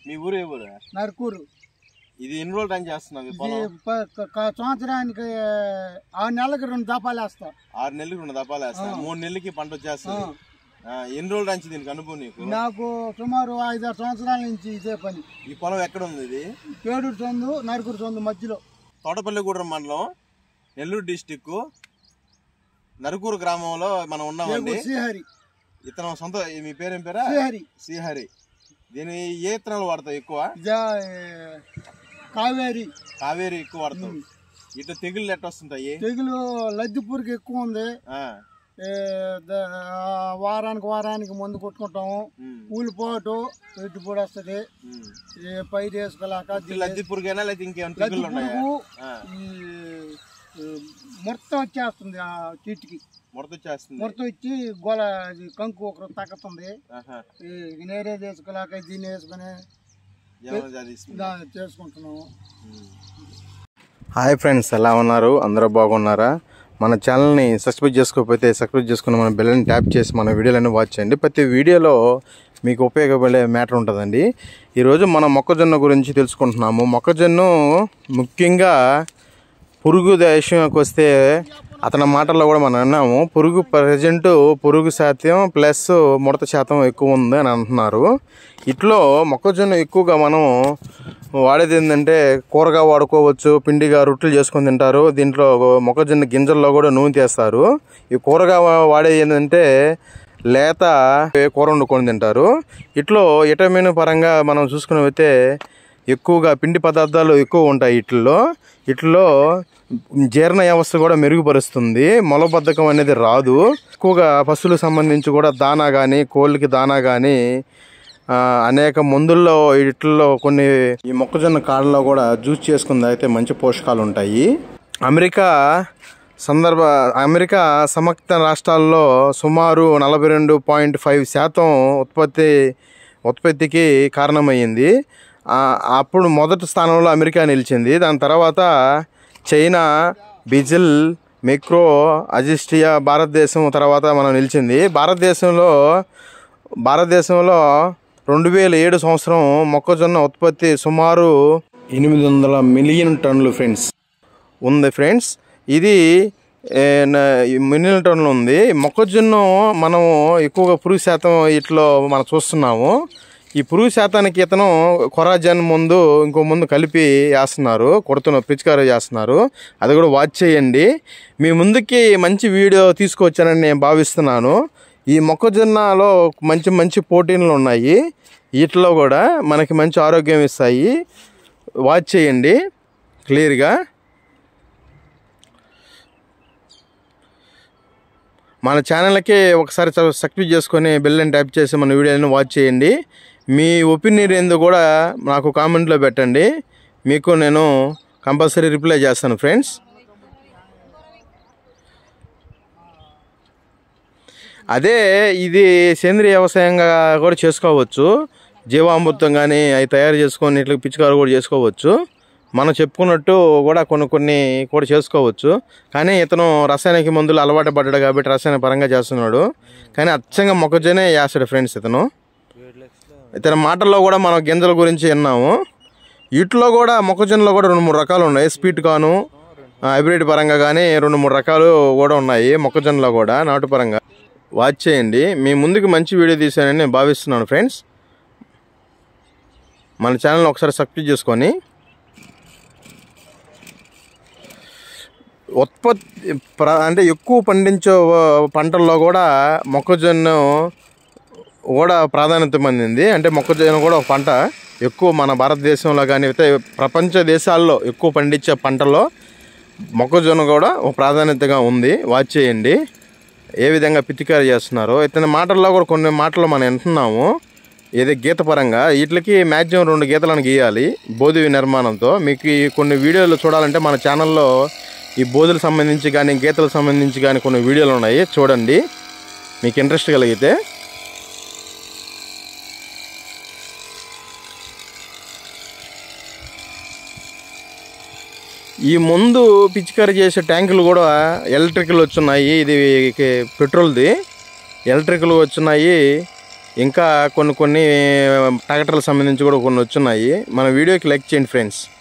మీ ఊరు ఏ ఊరు నరుకూరు ఇది ఎన్ని రోజులు టైం చేస్తున్నావు ఈ ఇది పొలం ప- క- క- సంవత్సరానికి ఆరు నెలలకు రెండు దపాలు వేస్తా ఆరు నెలలకి రెండు దపాలు వేస్తా ఆ. మూడు నెలలకి పంట ఆ. వచ్చేస్తుంది ఆ, ఎన్ని రోజుల నుంచి దీనికి అనుభవం నీకు నాకు సుమారు ఐదారు సంవత్సరాల నుంచి ఇదే పని ఈ పొలం ఎక్కడ ఉంది ఇది పేడూరు చందు నరుకూరు చందు మధ్యలో తోటపల్లిగూడెం మండలం నెల్లూరు డిస్టిక్ నరుకూరు గ్రామంలో మనం ఉన్నామండి పేగు శ్రీహరి ఇతను సొంత మీ పేరేం పేరా శ్రీహరి శ్రీహరి దీని ఏ ఇత్తనాలు వాడతావు ఎక్కువ జా కావేరి కావేరి ఎక్కువ వాడతావు ఉమ్. ఇట్లా తెగుళ్ళు ఎట్ట వస్తుంటాయి తెగులు లద్దిపూరికి ఎక్కువ ఉంది ఆ, ఏ, ద- ఆ, వారానికి వారానికి మందు కొట్టుకుంటాము ఉమ్, కూలిపోటు ఎట్టు పొడి వస్తుంది ఉమ్. ఈ పైరు వేసుకోలేక ఇది లద్ది పురుగైనా లేకపోతే ఇంకేమైనా తెగుళ్ళు లద్ది ఉన్నాయా పురుగు ఆ, ఈ ఈ ముడత వచ్చేస్తుంది ఆ చెట్టుకి ముడత వచ్చేస్తుంది ముడత వచ్చి గోల ఇది కంకు ఒకరు తగ్గుతుంది ఆహా. ఈ నేరే వేసుకోలేక దీన్ని వేసుకొని ఏమైనా జాతిస్తుంది దా- చేసుకుంటున్నాము హాయ్ ఫ్రెండ్స్ ఎలా ఉన్నారు అందరూ బాగున్నారా మన ఛానల్ని సబ్స్క్రైబ్ చేసుకోకపోతే సబ్స్క్రైబ్ చేసుకుని మన బెల్లని ట్యాప్ చేసి మన వీడియోలను వాచ్ చేయండి ప్రతి వీడియోలో మీకు ఉపయోగపడే మ్యాటర్ ఉంటుందండి ఈరోజు మనం మొక్కజొన్న గురించి తెలుసుకుంటున్నాము మొక్కజొన్న ముఖ్యంగా పురుగు విషయంకి వస్తే అతని మాటల్లో కూడా మనం అన్నాము పురుగు ప్రజెంట్ పురుగు శాతం ప్లస్ ముడత శాతం ఎక్కువ ఉంది అని అంటున్నారు ఇట్లో మొక్కజొన్న ఎక్కువగా మనం వాడేది ఏంటంటే కూరగా వాడుకోవచ్చు పిండిగా రొట్టెలు చేసుకొని తింటారు దీంట్లో మొక్కజొన్న గింజల్లో కూడా నూనె తీస్తారు ఈ కూరగా వాడేది ఏంటంటే లేత కూర వండుకొని తింటారు ఇట్లో విటమిన్ పరంగా మనం చూసుకుని అయితే ఎక్కువగా పిండి పదార్థాలు ఎక్కువ ఉంటాయి వీటిల్లో వీటిలో జీర్ణ వ్యవస్థ కూడా మెరుగుపరుస్తుంది మొలబద్ధకం అనేది రాదు ఎక్కువగా పశువులకు సంబంధించి కూడా దానా కానీ కోళ్ళకి దానా కానీ అనేక మందుల్లో వీటిల్లో కొన్ని ఈ మొక్కజొన్న కాడలో కూడా జ్యూస్ చేసుకుని అయితే మంచి పోషకాలు ఉంటాయి అమెరికా సందర్భ అమెరికా సమక్త రాష్ట్రాల్లో సుమారు నలభై రెండు పాయింట్ ఫైవ్ శాతం ఉత్పత్తి ఉత్పత్తికి కారణమయ్యింది ఆ, అప్పుడు మొదటి స్థానంలో అమెరికా నిలిచింది దాని తర్వాత చైనా బిజిల్ మెక్రో అజిస్టియా భారతదేశం తర్వాత మనం నిలిచింది భారతదేశంలో భారతదేశంలో రెండు వేల ఏడు సంవత్సరం మొక్కజొన్న ఉత్పత్తి సుమారు ఎనిమిది వందల మిలియన్ టన్నులు ఫ్రెండ్స్ ఉంది ఫ్రెండ్స్ ఇది ఏ, న- ఈ మిలియన్ టన్నులు ఉంది మొక్కజొన్న మనం ఎక్కువగా పురుగు శాతం ఇట్లో మనం చూస్తున్నాము ఈ పురుగు శాతానికి ఇతను కొరాజన్ ముందు ఇంకో ముందు కలిపి వేస్తున్నారు కొడుతున్న పిచికారీ చేస్తున్నారు అది కూడా వాచ్ చేయండి మీ ముందుకి మంచి వీడియో తీసుకొచ్చానని నేను భావిస్తున్నాను ఈ మొక్కజొన్నలో మంచి మంచి ప్రోటీన్లు ఉన్నాయి వీటిలో కూడా మనకి మంచి ఆరోగ్యం ఇస్తాయి వాచ్ చేయండి క్లియర్గా మన ఛానల్కి ఒకసారి సబ్- సబ్స్క్రైబ్ చేసుకొని బెల్ అని ట్యాప్ చేసి మన వీడియోని వాచ్ చేయండి మీ ఒపీనియన్ ఏందో కూడా నాకు కామెంట్లో పెట్టండి మీకు నేను కంపల్సరీ రిప్లై చేస్తాను ఫ్రెండ్స్ అదే ఇది సేంద్రియ వ్యవసాయంగా కూడా చేసుకోవచ్చు జీవామృతం కానీ అవి తయారు చేసుకొని ఇట్లా పిచికారు కూడా చేసుకోవచ్చు మనం చెప్పుకున్నట్టు కూడా కొన్ని కొన్ని కూడా చేసుకోవచ్చు కానీ ఇతను రసాయనిక మందులు అలవాటు పడ్డాడు కాబట్టి రసాయన పరంగా చేస్తున్నాడు కానీ అచ్చంగా మొక్కజొనే చేస్తాడు ఫ్రెండ్స్ ఇతను ఇతని మాటల్లో కూడా మనం గింజల గురించి విన్నాము వీటిలో కూడా మొక్కజొన్నలో కూడా రెండు మూడు రకాలు ఉన్నాయి స్పీట్ కాను హైబ్రిడ్ పరంగా కానీ రెండు మూడు రకాలు కూడా ఉన్నాయి మొక్కజొన్నలో కూడా నాటు పరంగా వాచ్ చేయండి మీ ముందుకు మంచి వీడియో తీసానని నేను భావిస్తున్నాను ఫ్రెండ్స్ మన ఛానల్ ఒకసారి సబ్స్క్రైబ్ చేసుకొని ఉత్పత్తి ప్ర అంటే ఎక్కువ పండించే పంటల్లో కూడా మొక్కజొన్న కూడా ప్రాధాన్యత పొందింది అంటే మొక్కజొన్న కూడా ఒక పంట ఎక్కువ మన భారతదేశంలో కానీ అయితే ప్రపంచ దేశాల్లో ఎక్కువ పండించే పంటలో మొక్కజొన్న కూడా ఒక ప్రాధాన్యతగా ఉంది వాచ్ చేయండి ఏ విధంగా పితికారి చేస్తున్నారో ఇతని మాటల్లో కూడా కొన్ని మాటలు మనం వింటున్నాము ఏదో గీత పరంగా వీటికి మ్యాక్సిమం రెండు గీతలను గీయాలి బోధి నిర్మాణంతో మీకు ఈ కొన్ని వీడియోలు చూడాలంటే మన ఛానల్లో ఈ బోధులకు సంబంధించి కానీ గీతలకు సంబంధించి కానీ కొన్ని వీడియోలు ఉన్నాయి చూడండి మీకు ఇంట్రెస్ట్ కలిగితే ఈ ముందు పిచికారీ చేసే ట్యాంకులు కూడా ఎలక్ట్రికల్ వచ్చున్నాయి ఇది పెట్రోల్ది ఎలక్ట్రికల్ వచ్చున్నాయి ఇంకా కొన్ని కొన్ని ట్రాక్టర్లకు సంబంధించి కూడా కొన్ని వచ్చున్నాయి మన వీడియోకి లైక్ చేయండి ఫ్రెండ్స్